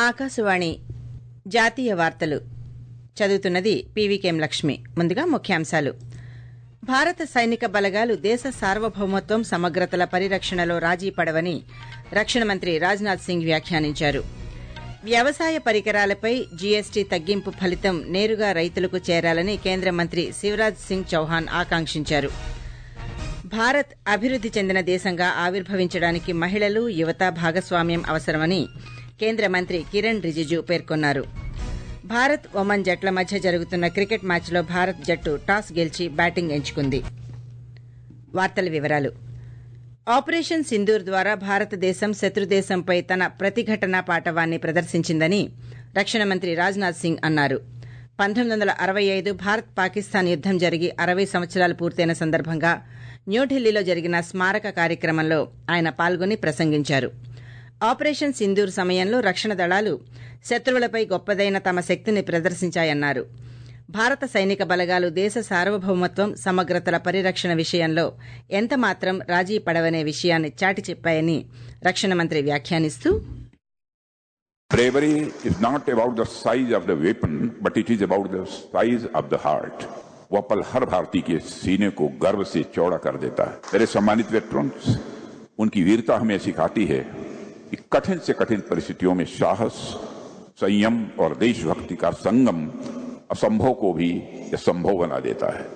ఆకాశవాణి జాతీయ వార్తలు చదువుతున్నది పీవీకేం లక్ష్మి ముందుగా ముఖ్యాంశాలు భారత సైనిక బలగాలు దేశ సార్వభౌమత్వం సమగ్రతల పరిరక్షణలో రాజీ పడవని రక్షణ మంత్రి రాజ్నాథ్ సింగ్ వ్యాఖ్యానించారు వ్యవసాయ పరికరాలపై జీఎస్టీ తగ్గింపు ఫలితం నేరుగా రైతులకు చేరాలని కేంద్ర మంత్రి శివరాజ్ సింగ్ చౌహాన్ ఆకాంక్షించారు భారత్ అభివృద్ది చెందిన దేశంగా ఆవిర్భవించడానికి మహిళలు యువత భాగస్వామ్యం అవసరమని కేంద్ర మంత్రి కిరణ్ రిజిజు పేర్కొన్నారు భారత్ ఒమన్ జట్ల మధ్య జరుగుతున్న క్రికెట్ మ్యాచ్లో భారత్ జట్టు టాస్ గెలిచి బ్యాటింగ్ ఎంచుకుంది వార్తల వివరాలు ఆపరేషన్ సింధూర్ ద్వారా భారతదేశం శత్రుదేశంపై తన ప్రతిఘటనా పాటవాన్ని ప్రదర్శించిందని రక్షణ మంత్రి రాజ్నాథ్ సింగ్ అన్నారు పంతొమ్మిది వందల అరవై ఐదు భారత్ పాకిస్తాన్ యుద్దం జరిగి అరవై సంవత్సరాలు పూర్తయిన సందర్భంగా న్యూఢిల్లీలో జరిగిన స్మారక కార్యక్రమంలో ఆయన పాల్గొని ప్రసంగించారు ఆపరేషన్ సింధూర్ సమయంలో రక్షణ దళాలు శత్రువులపై గొప్పదైన తమ శక్తిని ప్రదర్శించాయన్నారు భారత సైనిక బలగాలు దేశ సార్వభౌమత్వం సమగ్రతల పరిరక్షణ విషయంలో ఎంతమాత్రం రాజీ పడవనే విషయాన్ని చాటి చెప్పాయని రక్షణ మంత్రి వ్యాఖ్యానిస్తూ Bravery is not about the size of the weapon, but it is about the size of the heart. वह पल हर भारतीय के सीने को गर्व से चौड़ा कर देता है मेरे सम्मानित वेटरन्स उनकी वीरता हमें सिखाती है कि कठिन से कठिन परिस्थितियों में साहस संयम और देशभक्ति का संगम असंभव को भी संभव बना देता है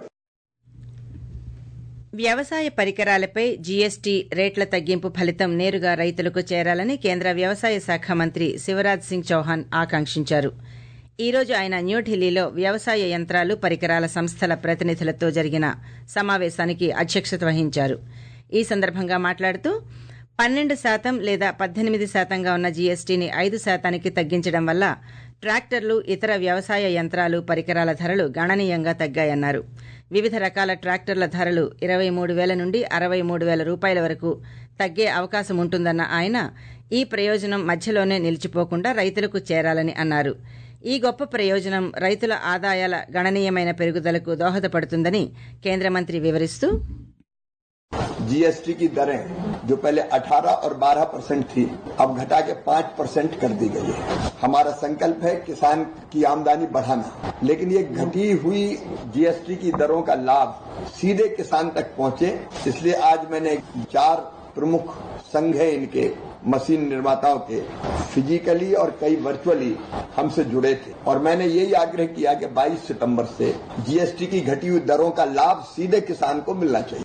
వ్యవసాయ పరికరాలపై జీఎస్టీ రేట్ల తగ్గింపు ఫలితం నేరుగా రైతులకు చేరాలని కేంద్ర వ్యవసాయ శాఖ మంత్రి శివరాజ్ సింగ్ చౌహాన్ ఆకాంక్షించారు ఈ రోజు ఆయన న్యూఢిల్లీలో వ్యవసాయ యంత్రాలు పరికరాల సంస్థల ప్రతినిధులతో జరిగిన సమావేశానికి అధ్యక్షత వహించారు ఈ సందర్భంగా మాట్లాడుతూ పన్నెండు శాతం లేదా పద్దెనిమిది శాతంగా ఉన్న జీఎస్టీని ఐదు శాతానికి తగ్గించడం వల్ల ట్రాక్టర్లు ఇతర వ్యవసాయ యంత్రాలు పరికరాల ధరలు గణనీయంగా తగ్గాయన్నారు వివిధ రకాల ట్రాక్టర్ల ధరలు ఇరవై మూడు వేల నుండి అరవై మూడు వేల రూపాయల వరకు తగ్గే అవకాశం ఉంటుందన్న ఆయన ఈ ప్రయోజనం మధ్యలోనే నిలిచిపోకుండా రైతులకు చేరాలని అన్నారు ఈ గొప్ప ప్రయోజనం రైతుల ఆదాయాల గణనీయమైన పెరుగుదలకు దోహదపడుతుందని కేంద్ర మంత్రి వివరిస్తూ जीएसटी की दरें जो पहले 18 और 12 परसेंट थी अब घटा के 5 परसेंट कर दी गई है हमारा संकल्प है किसान की आमदनी बढ़ाना लेकिन ये घटी हुई जीएसटी की दरों का लाभ सीधे किसान तक पहुंचे इसलिए आज मैंने चार प्रमुख संघ है इनके मशीन निर्माताओं के फिजिकली और कई वर्चुअली हमसे जुड़े थे और मैंने यही आग्रह किया कि 22 सितंबर से जीएसटी की घटी हुई दरों का लाभ सीधे किसान को मिलना चाहिए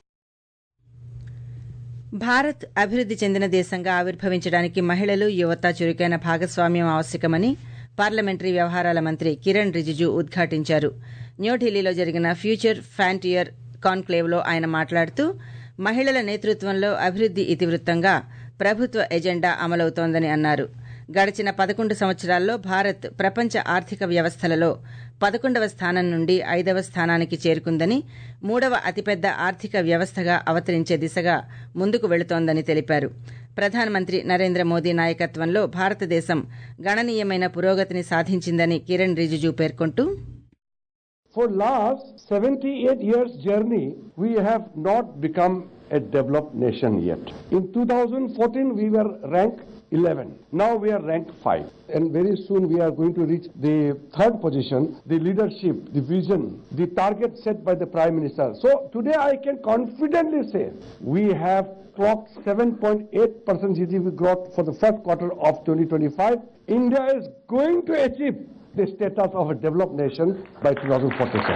భారత్ అభివృద్ది చెందిన దేశంగా ఆవిర్భవించడానికి మహిళలు యువత చురుకైన భాగస్వామ్యం ఆవశ్యకమని పార్లమెంటరీ వ్యవహారాల మంత్రి కిరణ్ రిజిజు ఉద్ఘాటించారు న్యూఢిల్లీలో జరిగిన ఫ్యూచర్ ఫ్యాంటియర్ కాన్క్లేవ్లో ఆయన మాట్లాడుతూ మహిళల నేతృత్వంలో అభివృద్ది ఇతివృత్తంగా ప్రభుత్వ ఎజెండా అమలవుతోందని అన్నారు గడిచిన పదకొండు సంవత్సరాల్లో భారత్ ప్రపంచ ఆర్థిక వ్యవస్థలలో పదకొండవ స్థానం నుండి ఐదవ స్థానానికి చేరుకుందని మూడవ అతిపెద్ద ఆర్థిక వ్యవస్థగా అవతరించే దిశగా ముందుకు వెళుతోందని తెలిపారు ప్రధానమంత్రి నరేంద్ర మోదీ నాయకత్వంలో భారతదేశం గణనీయమైన పురోగతిని సాధించిందని కిరణ్ రిజిజు పేర్కొంటూ For last 78 years journey, we have not become a developed nation yet. In 2014, we were ranked 11. Now we are ranked 5. And very soon we are going to reach the third position, the leadership, the vision, the target set by the Prime Minister. So today I can confidently say we have clocked 7.8% GDP growth for the first quarter of 2025. India is going to achieve the status of a developed nation by 2047.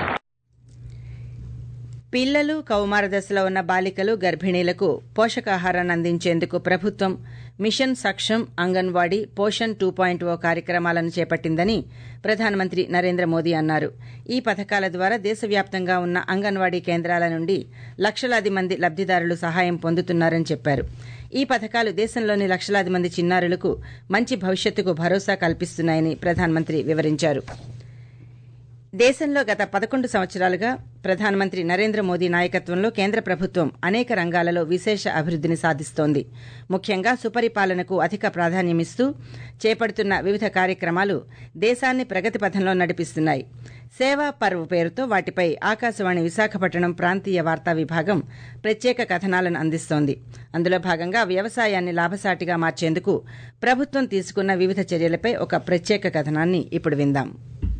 పిల్లలు కౌమార దశలో ఉన్న బాలికలు గర్భిణీలకు పోషకాహారాన్ని అందించేందుకు ప్రభుత్వం mission Saksham anganwadi Poshan two point O కార్యక్రమాలను చేపట్టిందని ప్రధానమంత్రి నరేంద్ర మోదీ అన్నారు ఈ పథకాల ద్వారా దేశవ్యాప్తంగా ఉన్న అంగన్వాడీ కేంద్రాల నుండి లక్షలాది మంది లబ్దిదారులు సహాయం పొందుతున్నారని చెప్పారు ఈ పథకాలు దేశంలోని లక్షలాది మంది చిన్నారులకు మంచి భవిష్యత్తుకు భరోసా కల్పిస్తున్నాయని ప్రధానమంత్రి వివరించారు దేశంలో గత పదకొండు సంవత్సరాలుగా ప్రధానమంత్రి నరేంద్ర మోదీ నాయకత్వంలో కేంద్ర ప్రభుత్వం అనేక రంగాలలో విశేష అభివృద్దిని సాధిస్తోంది ముఖ్యంగా సుపరిపాలనకు అధిక ప్రాధాన్యమిస్తూ చేపడుతున్న వివిధ కార్యక్రమాలు దేశాన్ని ప్రగతి పథంలో నడిపిస్తున్నాయి సేవా పర్వ్ పేరుతో వాటిపై ఆకాశవాణి విశాఖపట్నం ప్రాంతీయ వార్తా విభాగం ప్రత్యేక కథనాలను అందిస్తోంది అందులో భాగంగా వ్యవసాయాన్ని లాభసాటిగా మార్చేందుకు ప్రభుత్వం తీసుకున్న వివిధ చర్యలపై ఒక ప్రత్యేక కథనాన్ని ఇప్పుడు విందాం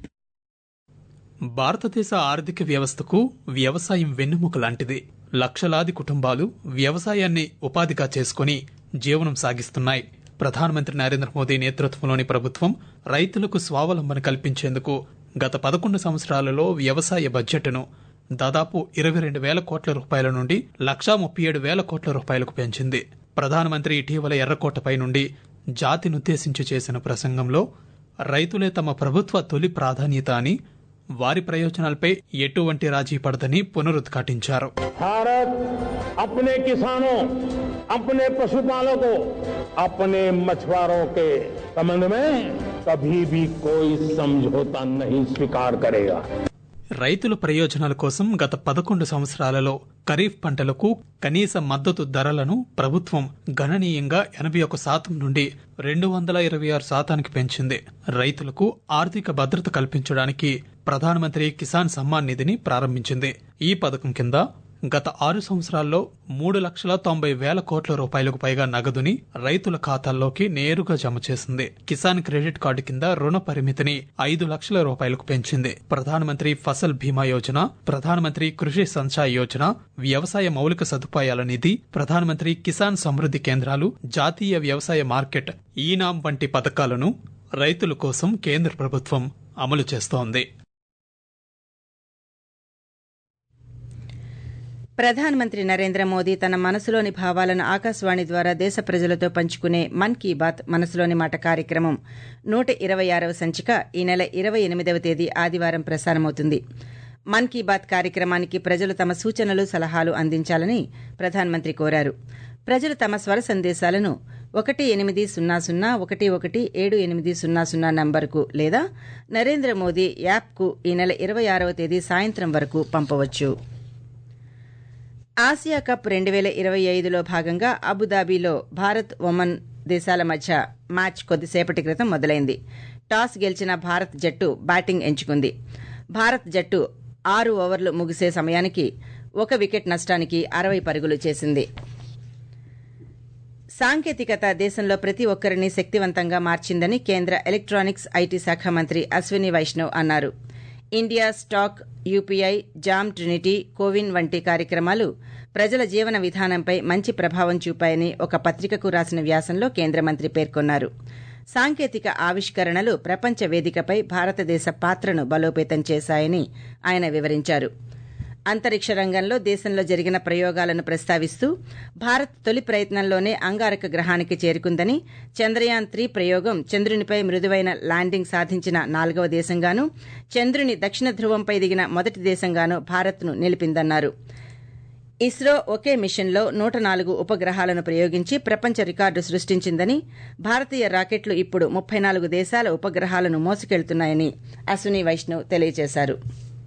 భారతదేశ ఆర్థిక వ్యవస్థకు వ్యవసాయం వెన్నెముక లాంటిది లక్షలాది కుటుంబాలు వ్యవసాయాన్ని ఉపాధిగా చేసుకుని జీవనం సాగిస్తున్నాయి ప్రధానమంత్రి నరేంద్ర మోదీ నేతృత్వంలోని ప్రభుత్వం రైతులకు స్వావలంబన కల్పించేందుకు గత పదకొండు సంవత్సరాలలో వ్యవసాయ బడ్జెట్ను దాదాపు ఇరవై రెండు వేల కోట్ల రూపాయల నుండి లక్షా ముప్పై ఏడు వేల కోట్ల రూపాయలకు పెంచింది ప్రధానమంత్రి ఇటీవల ఎర్రకోటపై నుండి జాతినుద్దేశించి చేసిన ప్రసంగంలో రైతులే తమ ప్రభుత్వ తొలి ప్రాధాన్యత అని వారి ప్రయోజనాలపై ఎటువంటి రాజీ పడదని పునరుద్ఘాటించారు भारत अपने किसानों अपने पशुपालकों अपने मछुआरों के संबंध में कभी भी कोई समझौता नहीं स्वीकार करेगा రైతుల ప్రయోజనాల కోసం గత పదకొండు సంవత్సరాలలో ఖరీఫ్ పంటలకు కనీస మద్దతు ధరలను ప్రభుత్వం గణనీయంగా ఎనభై ఒక శాతం నుండి రెండు వందల ఇరవై ఆరు శాతానికి పెంచింది రైతులకు ఆర్థిక భద్రత కల్పించడానికి ప్రధానమంత్రి కిసాన్ సమ్మాన్ నిధిని ప్రారంభించింది ఈ పథకం కింద గత ఆరు సంవత్సరాల్లో మూడు లక్షల తొంభై వేల కోట్ల రూపాయలకు పైగా నగదుని రైతుల ఖాతాల్లోకి నేరుగా జమ చేసింది కిసాన్ క్రెడిట్ కార్డు కింద రుణ పరిమితిని ఐదు లక్షల రూపాయలకు పెంచింది ప్రధానమంత్రి ఫసల్ బీమా యోజన ప్రధానమంత్రి కృషి సంచాయ్ యోజన వ్యవసాయ మౌలిక సదుపాయాల నిధి ప్రధానమంత్రి కిసాన్ సమృద్ధి కేంద్రాలు జాతీయ వ్యవసాయ మార్కెట్ ఈనాం వంటి పథకాలను రైతుల కోసం కేంద్ర ప్రభుత్వం అమలు చేస్తోంది ప్రధానమంత్రి నరేంద్ర మోదీ తన మనసులోని భావాలను ఆకాశవాణి ద్వారా దేశ ప్రజలతో పంచుకునే మన్ కీ బాత్ మనసులోని మాట కార్యక్రమం నూట ఇరవై ఆరవ సంచిక ఈ నెల ఇరవై ఎనిమిదవ తేదీ ఆదివారం ప్రసారమవుతుంది మన్ కీ బాత్ కార్యక్రమానికి ప్రజలు తమ సూచనలు సలహాలు అందించాలని ప్రధానమంత్రి కోరారు ప్రజలు తమ స్వర సందేశాలను ఒకటి ఎనిమిది సున్నా సున్నా ఒకటి ఒకటి ఏడు ఎనిమిది సున్నా సున్నా నంబరుకు లేదా నరేంద్ర మోదీ యాప్కు ఈ నెల ఇరవై ఆరవ తేదీ సాయంత్రం వరకు పంపవచ్చు ఆసియా కప్ రెండు వేల ఇరవై ఐదులో భాగంగా అబుదాబిలో భారత్ ఒమన్ దేశాల మధ్య మ్యాచ్ కొద్దిసేపటి క్రితం మొదలైంది టాస్ గెలిచిన భారత్ జట్టు బ్యాటింగ్ ఎంచుకుంది భారత్ జట్టు ఆరు ఓవర్లు ముగిసే సమయానికి ఒక వికెట్ నష్టానికి అరవై పరుగులు చేసింది సాంకేతికత దేశంలో ప్రతి ఒక్కరిని శక్తివంతంగా మార్చిందని కేంద్ర ఎలక్ట్రానిక్స్ ఐటీ శాఖ మంత్రి అశ్విని వైష్ణవ్ అన్నారు India stack UPI JAM trinity CoWIN వంటి కార్యక్రమాలు ప్రజల జీవన విధానంపై మంచి ప్రభావం చూపాయని ఒక పత్రికకు రాసిన వ్యాసంలో కేంద్ర మంత్రి పేర్కొన్నారు సాంకేతిక ఆవిష్కరణలు ప్రపంచ వేదికపై భారతదేశ పాత్రను బలోపేతం చేశాయని ఆయన వివరించారు అంతరిక్ష రంగంలో దేశంలో జరిగిన ప్రయోగాలను ప్రస్తావిస్తూ భారత్ తొలి ప్రయత్నంలోనే అంగారక గ్రహానికి చేరుకుందని చంద్రయాన్ త్రీ ప్రయోగం చంద్రునిపై మృదువైన ల్యాండింగ్ సాధించిన నాలుగవ దేశంగానూ చంద్రుని దక్షిణ ధ్రువంపై దిగిన మొదటి దేశంగానూ భారత్ను నిలిపిందన్నారు ఇస్రో ఒకే మిషన్లో నూట నాలుగు ఉపగ్రహాలను ప్రయోగించి ప్రపంచ రికార్డు సృష్టించిందని భారతీయ రాకెట్లు ఇప్పుడు ముప్పై నాలుగు దేశాల ఉపగ్రహాలను మోసుకెళ్తున్నాయని అశ్విని వైష్ణవ్ తెలియజేశారు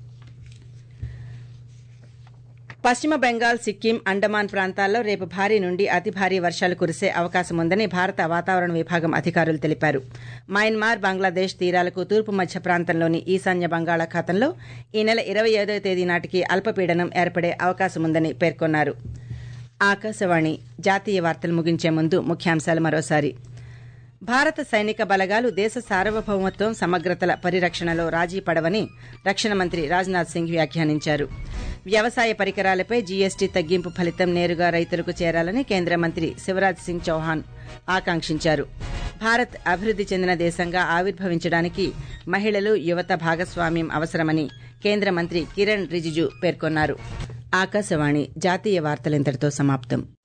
పశ్చిమ బెంగాల్ సిక్కిం అండమాన్ ప్రాంతాల్లో రేపు భారీ నుండి అతి భారీ వర్షాలు కురిసే అవకాశం ఉందని భారత వాతావరణ విభాగం అధికారులు తెలిపారు మయన్మార్ బంగ్లాదేశ్ తీరాలకు తూర్పు మధ్య ప్రాంతంలోని ఈశాన్య బంగాళాఖాతంలో ఈ నెల ఇరవై ఐదవ తేదీ నాటికి అల్పపీడనం ఏర్పడే అవకాశం ఉందని పేర్కొన్నారు ఆకాశవాణి జాతీయ వార్తలు ముగించే ముందు ముఖ్యాంశాలు మరోసారి భారత సైనిక బలగాలు దేశ సార్వభౌమత్వం సమగ్రతల పరిరక్షణలో రాజీ పడవని రక్షణ మంత్రి రాజ్నాథ్ సింగ్ వ్యాఖ్యానించారు వ్యవసాయ పరికరాలపై జీఎస్టీ తగ్గింపు ఫలితం నేరుగా రైతులకు చేరాలని కేంద్ర మంత్రి శివరాజ్ సింగ్ చౌహాన్ ఆకాంక్షించారు భారత్ అభివృద్ది చెందిన దేశంగా ఆవిర్భవించడానికి మహిళలు యువత భాగస్వామ్యం అవసరమని కేంద్ర మంత్రి కిరణ్ రిజిజు పేర్కొన్నారు ఆకాశవాణి జాతీయ వార్తలింతటితో సమాప్తం